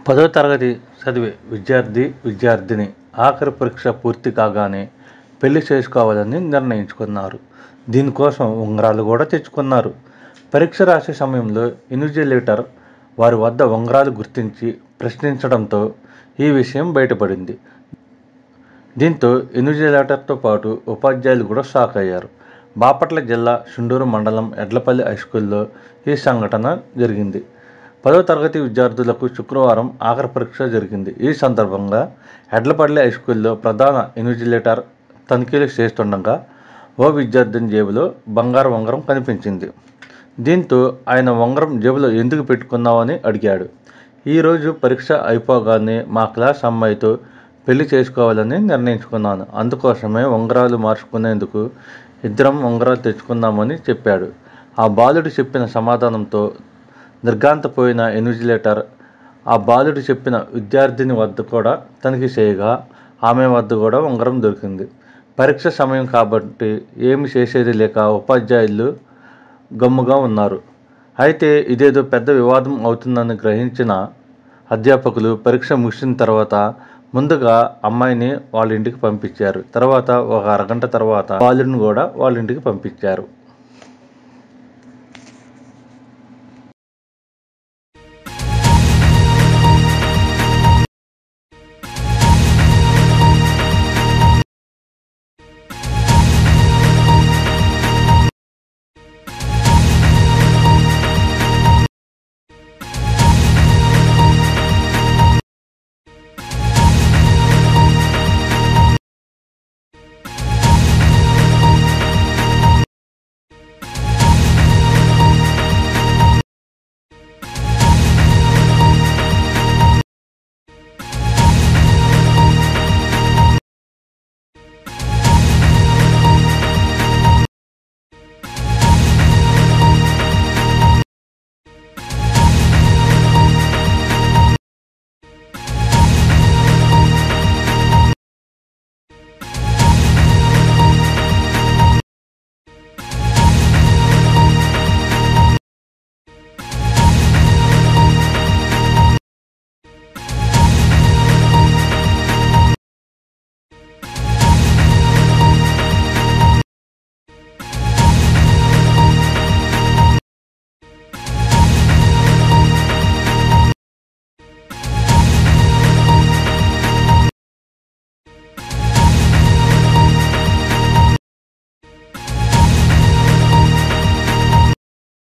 పదో తరగతి చదివే విద్యార్థి విద్యార్థిని ఆఖరి పరీక్ష పూర్తి కాగానే పెళ్లి చేసుకోవాలని నిర్ణయించుకున్నారు దీనికోసం ఉంగరాలు కూడా తెచ్చుకున్నారు పరీక్ష రాసే సమయంలో ఇన్విజిలేటర్ వారి వద్ద ఉంగరాలు గుర్తించి ప్రశ్నించడంతో ఈ విషయం బయటపడింది దీంతో ఇన్విజిలేటర్తో పాటు ఉపాధ్యాయులు కూడా షాక్ అయ్యారు బాపట్ల జిల్లా షుండూరు మండలం ఎడ్లపల్లి హైస్కూల్లో ఈ సంఘటన జరిగింది పదో తరగతి విద్యార్థులకు శుక్రవారం ఆఖరి పరీక్ష జరిగింది ఈ సందర్భంగా ఎడ్లపల్లి హైస్కూల్లో ప్రధాన ఇన్విజిలేటర్ తనిఖీలు చేస్తుండగా ఓ విద్యార్థిని జేబులో బంగారు ఉంగరం కనిపించింది దీంతో ఆయన ఉంగరం జేబులో ఎందుకు పెట్టుకున్నావని అడిగాడు ఈరోజు పరీక్ష అయిపోగానే మా క్లాస్ అమ్మాయితో పెళ్లి చేసుకోవాలని నిర్ణయించుకున్నాను అందుకోసమే ఉంగరాలు మార్చుకునేందుకు ఇద్దరం ఉంగరాలు తెచ్చుకుందామని చెప్పాడు ఆ బాలుడు చెప్పిన సమాధానంతో నిర్ఘాంతపోయిన ఇన్విజిలేటర్ ఆ బాలుడు చెప్పిన విద్యార్థిని వద్ద కూడా తనిఖీ చేయగా ఆమె వద్ద కూడా ఉంగరం దొరికింది పరీక్ష సమయం కాబట్టి ఏమి చేసేది లేక ఉపాధ్యాయులు గమ్ముగా ఉన్నారు అయితే ఇదేదో పెద్ద వివాదం అవుతుందని గ్రహించిన అధ్యాపకులు పరీక్ష ముగిసిన తర్వాత ముందుగా అమ్మాయిని వాళ్ళ ఇంటికి పంపించారు తర్వాత ఒక అరగంట తర్వాత బాలుడిని కూడా వాళ్ళ ఇంటికి పంపించారు